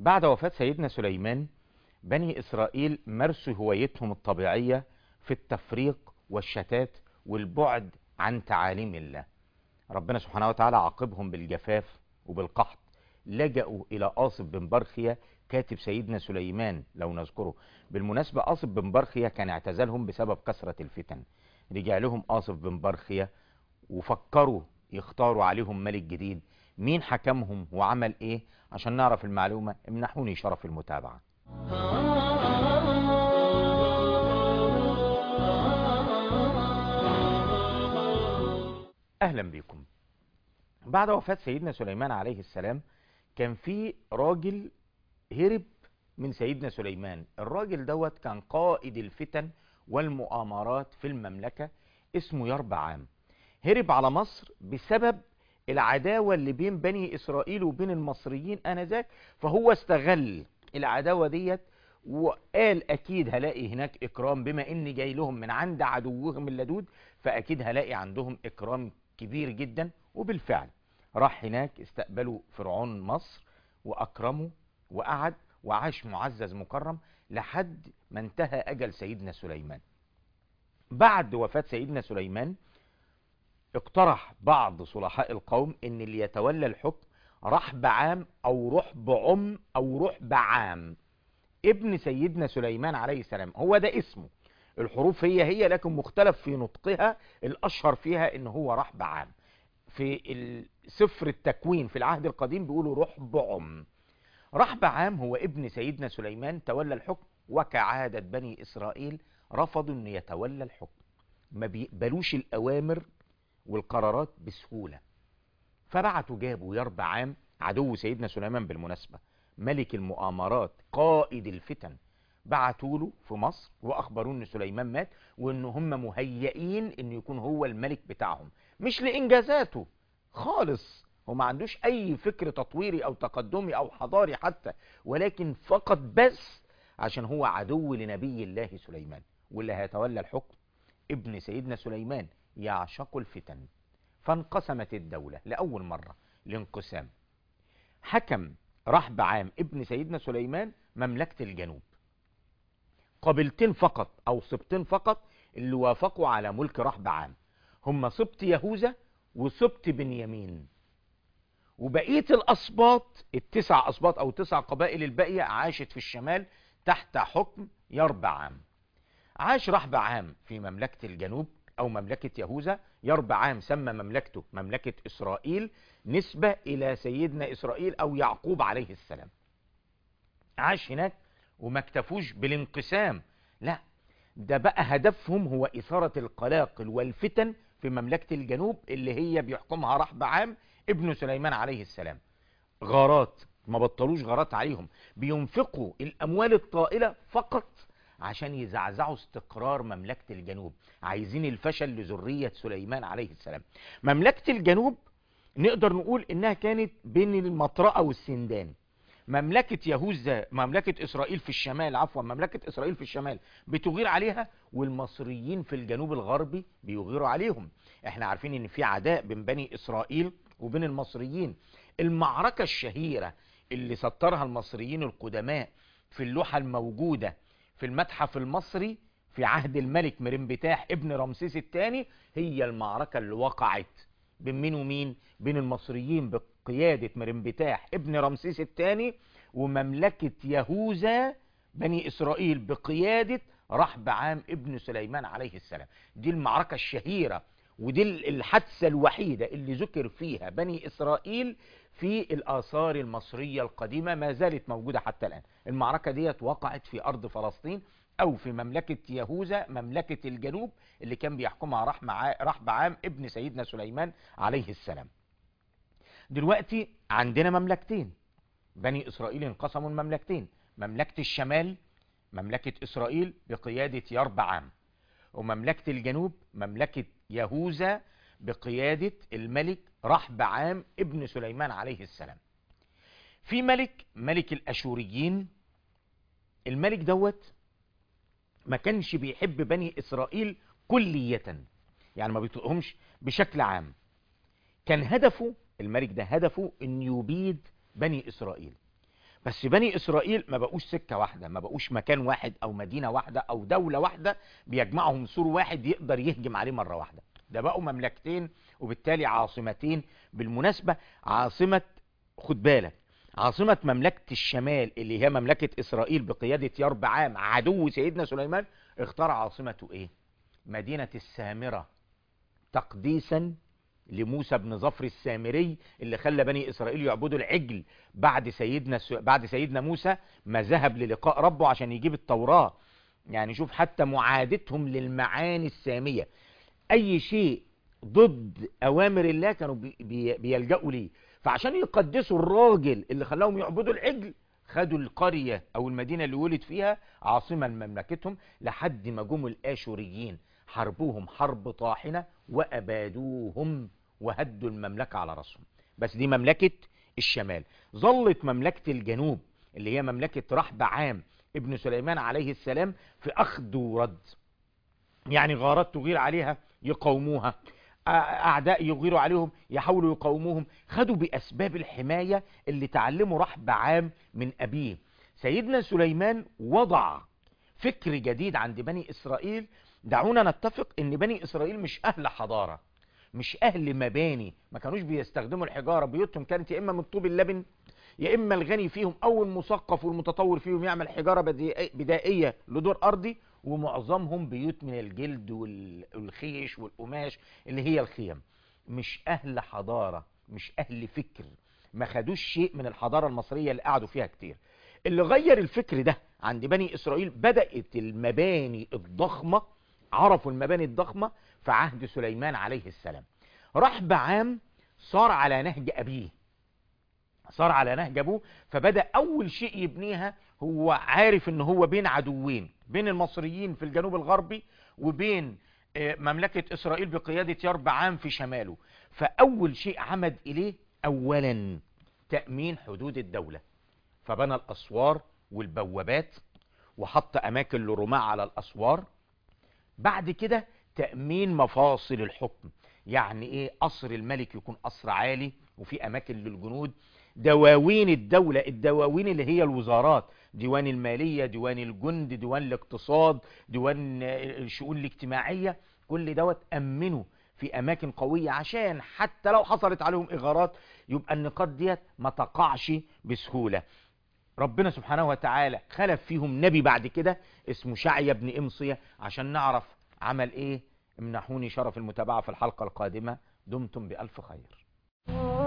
بعد وفاة سيدنا سليمان بني إسرائيل مارسوا هوايتهم الطبيعية في التفريق والشتات والبعد عن تعاليم الله ربنا سبحانه وتعالى عاقبهم بالجفاف وبالقحط لجأوا إلى آصف بن برخية كاتب سيدنا سليمان لو نذكره بالمناسبة آصف بن برخية كان اعتزلهم بسبب كثرة الفتن رجع لهم آصف بن برخية وفكروا يختاروا عليهم ملك جديد مين حكمهم وعمل ايه عشان نعرف المعلومة امنحوني شرف المتابعة اهلا بكم بعد وفاة سيدنا سليمان عليه السلام كان في راجل هرب من سيدنا سليمان الراجل دوت كان قائد الفتن والمؤامرات في المملكة اسمه يربعام هرب على مصر بسبب العداوة اللي بين بني إسرائيل وبين المصريين آنذاك فهو استغل العداوة ديت وقال أكيد هلاقي هناك إكرام بما إني جاي لهم من عند عدوهم اللدود فأكيد هلاقي عندهم إكرام كبير جدا وبالفعل راح هناك استقبلوا فرعون مصر وأكرموا وقعد وعاش معزز مكرم لحد ما انتهى أجل سيدنا سليمان بعد وفاة سيدنا سليمان اقترح بعض صلحاء القوم ان اللي يتولى الحكم رحب عام او رحب عم او رحب عام ابن سيدنا سليمان عليه السلام هو ده اسمه الحروف هي هي لكن مختلف في نطقها الاشهر فيها ان هو رحب عام في سفر التكوين في العهد القديم بيقولوا رحب عم رحب عام هو ابن سيدنا سليمان تولى الحكم وكعادة بني اسرائيل رفضوا ان يتولى الحكم ما بيقبلوش الاوامر والقرارات بسهولة فبعتوا جابوا يربع عام عدو سيدنا سليمان بالمناسبة ملك المؤامرات قائد الفتن بعتوا له في مصر واخبروه ان سليمان مات وان هم مهيئين ان يكون هو الملك بتاعهم مش لانجازاته خالص هو ما عندوش اي فكر تطويري او تقدمي او حضاري حتى ولكن فقط بس عشان هو عدو لنبي الله سليمان واللي هيتولى الحكم ابن سيدنا سليمان يعشق الفتن فانقسمت الدولة لأول مرة لانقسام حكم رحب عام ابن سيدنا سليمان مملكة الجنوب قبيلتين فقط أو سبطين فقط اللي وافقوا على ملك رحب عام هم سبط يهوذا وسبط بنيامين وبقية الأسباط التسع أسباط أو تسع قبائل الباقية عاشت في الشمال تحت حكم يربع عام عاش رحب عام في مملكة الجنوب أو مملكة يهوذا يربع عام سمى مملكته مملكة إسرائيل نسبة إلى سيدنا إسرائيل أو يعقوب عليه السلام عاش هناك وما اكتفوش بالانقسام لا ده بقى هدفهم هو إثارة القلاقل والفتن في مملكة الجنوب اللي هي بيحكمها رحب عام ابن سليمان عليه السلام غارات ما بطلوش غارات عليهم بينفقوا الأموال الطائلة فقط عشان يزعزعوا استقرار مملكة الجنوب عايزين الفشل لذرية سليمان عليه السلام مملكة الجنوب نقدر نقول انها كانت بين المطرقة والسندان مملكة يهوذا مملكة اسرائيل في الشمال عفوا مملكة اسرائيل في الشمال بتغير عليها والمصريين في الجنوب الغربي بيغيروا عليهم احنا عارفين ان في عداء بين بني اسرائيل وبين المصريين المعركة الشهيرة اللي سطرها المصريين القدماء في اللوحة الموجودة في المتحف المصري في عهد الملك مرنبتاح ابن رمسيس الثاني هي المعركة اللي وقعت بين مين ومين بين المصريين بقيادة مرنبتاح ابن رمسيس الثاني ومملكة يهوذا بني إسرائيل بقيادة رحب عام ابن سليمان عليه السلام دي المعركة الشهيرة ودي الحادثة الوحيدة اللي ذكر فيها بني إسرائيل في الآثار المصرية القديمة ما زالت موجودة حتى الآن المعركة ديت وقعت في أرض فلسطين أو في مملكة يهوذا مملكة الجنوب اللي كان بيحكمها رحب عام ابن سيدنا سليمان عليه السلام دلوقتي عندنا مملكتين بني إسرائيل انقسموا المملكتين مملكة الشمال مملكة إسرائيل بقيادة يربع عام ومملكة الجنوب مملكة يهوذا بقيادة الملك رحب عام ابن سليمان عليه السلام في ملك ملك الأشوريين الملك دوت ما كانش بيحب بني إسرائيل كلية يعني ما بيطلقهمش بشكل عام كان هدفه الملك ده هدفه ان يبيد بني إسرائيل بس بني اسرائيل ما بقوش سكه واحده ما بقوش مكان واحد او مدينه واحده او دوله واحده بيجمعهم سور واحد يقدر يهجم عليه مره واحده ده بقوا مملكتين وبالتالي عاصمتين بالمناسبه عاصمه خد بالك عاصمة مملكة الشمال اللي هي مملكة إسرائيل بقيادة يربعام عدو سيدنا سليمان اختار عاصمته إيه؟ مدينة السامرة تقديسا لموسى بن ظفر السامري اللي خلى بني اسرائيل يعبدوا العجل بعد سيدنا س... بعد سيدنا موسى ما ذهب للقاء ربه عشان يجيب التوراة يعني شوف حتى معادتهم للمعاني السامية اي شيء ضد اوامر الله كانوا بي... بي... بيلجأوا ليه فعشان يقدسوا الراجل اللي خلاهم يعبدوا العجل خدوا القرية او المدينة اللي ولد فيها عاصمة لمملكتهم لحد ما جم الاشوريين حربوهم حرب طاحنة وابادوهم وهدوا المملكة على راسهم بس دي مملكة الشمال ظلت مملكة الجنوب اللي هي مملكة رحب عام ابن سليمان عليه السلام في أخذ ورد يعني غارات تغير عليها يقاوموها أعداء يغيروا عليهم يحاولوا يقاوموهم خدوا بأسباب الحماية اللي تعلموا رحب عام من أبيه سيدنا سليمان وضع فكر جديد عند بني إسرائيل دعونا نتفق ان بني إسرائيل مش أهل حضارة مش اهل مباني ما كانوش بيستخدموا الحجاره بيوتهم كانت يا اما من طوب اللبن يا اما الغني فيهم او المثقف والمتطور فيهم يعمل حجاره بدائيه لدور ارضي ومعظمهم بيوت من الجلد والخيش والقماش اللي هي الخيم مش اهل حضاره مش اهل فكر ما خدوش شيء من الحضاره المصريه اللي قعدوا فيها كتير اللي غير الفكر ده عند بني اسرائيل بدات المباني الضخمه عرفوا المباني الضخمه في عهد سليمان عليه السلام رحب عام صار على نهج أبيه صار على نهج أبوه فبدأ أول شيء يبنيها هو عارف ان هو بين عدوين بين المصريين في الجنوب الغربي وبين مملكة إسرائيل بقيادة يرب عام في شماله فأول شيء عمد إليه أولا تأمين حدود الدولة فبنى الأسوار والبوابات وحط أماكن للرماة على الأسوار بعد كده تأمين مفاصل الحكم يعني ايه قصر الملك يكون قصر عالي وفي اماكن للجنود دواوين الدولة الدواوين اللي هي الوزارات ديوان المالية ديوان الجند ديوان الاقتصاد ديوان الشؤون الاجتماعية كل دوت امنوا في اماكن قوية عشان حتى لو حصلت عليهم اغارات يبقى النقاط ديت ما تقعش بسهولة ربنا سبحانه وتعالى خلف فيهم نبي بعد كده اسمه شعيا بن امصية عشان نعرف عمل ايه امنحوني شرف المتابعة في الحلقة القادمة دمتم بألف خير